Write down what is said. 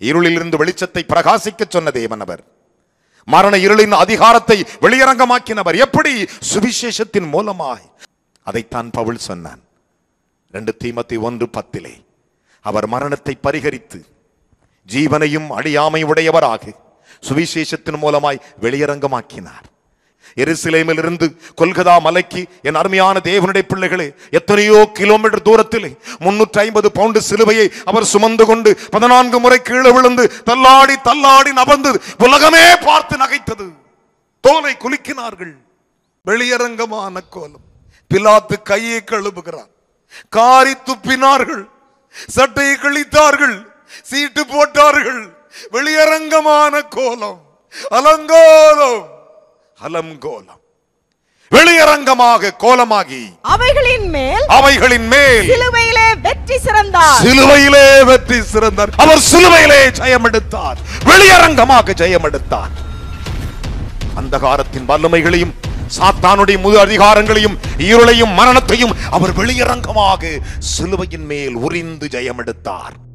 இருளிலிருந்து வெளிச்சத்தை பிரகாசிக்க சொன்ன தேவன் அவர் மரண இருளின் அதிகாரத்தை வெளியரங்கமாக்கினவர் எப்படி சுவிசேஷத்தின் மூலமாய் அதைத்தான் பவுல் சொன்னான் ரெண்டு தீமத்தி ஒன்று பத்திலே அவர் மரணத்தை பரிகரித்து ஜீவனையும் அழியாமை உடையவராக சுவிசேஷத்தின் மூலமாய் வெளியரங்கமாக்கினார் எருசலேமிலிருந்து கொல்கதா மலைக்கு என் அருமையான தேவனுடைய பிள்ளைகளே எத்தனையோ கிலோமீட்டர் தூரத்தில் முன்னூற்றி ஐம்பது பவுண்டு சிலுவையை அவர் சுமந்து கொண்டு பதினான்கு முறை கீழே விழுந்து தள்ளாடி தள்ளாடி நபர்ந்து உலகமே பார்த்து நகைத்தது தோலை குலுக்கினார்கள் வெளியரங்கமான கோலம் பிலாத்து கையை கழுவுகிறார் காரி துப்பினார்கள் சட்டையை கிழித்தார்கள் சீட்டு போட்டார்கள் வெளியரங்கமான கோலம் அலங்கோலம் அலங்கோலம் வெளியரங்கமாக கோலமாகி அவைகளின் மேல் அவைகளின் மேல் சிலுவையிலே வெற்றி சிறந்தார் சிலுவையிலே வெற்றி சிறந்தார் அவர் சிலுவையிலே ஜெயமெடுத்தார் வெளியரங்கமாக ஜெயமெடுத்தார் அந்தகாரத்தின் வல்லமைகளையும் சாத்தானுடைய முழு அதிகாரங்களையும் இருளையும் மரணத்தையும் அவர் வெளியரங்கமாக சிலுவையின் மேல் உரிந்து ஜெயமெடுத்தார்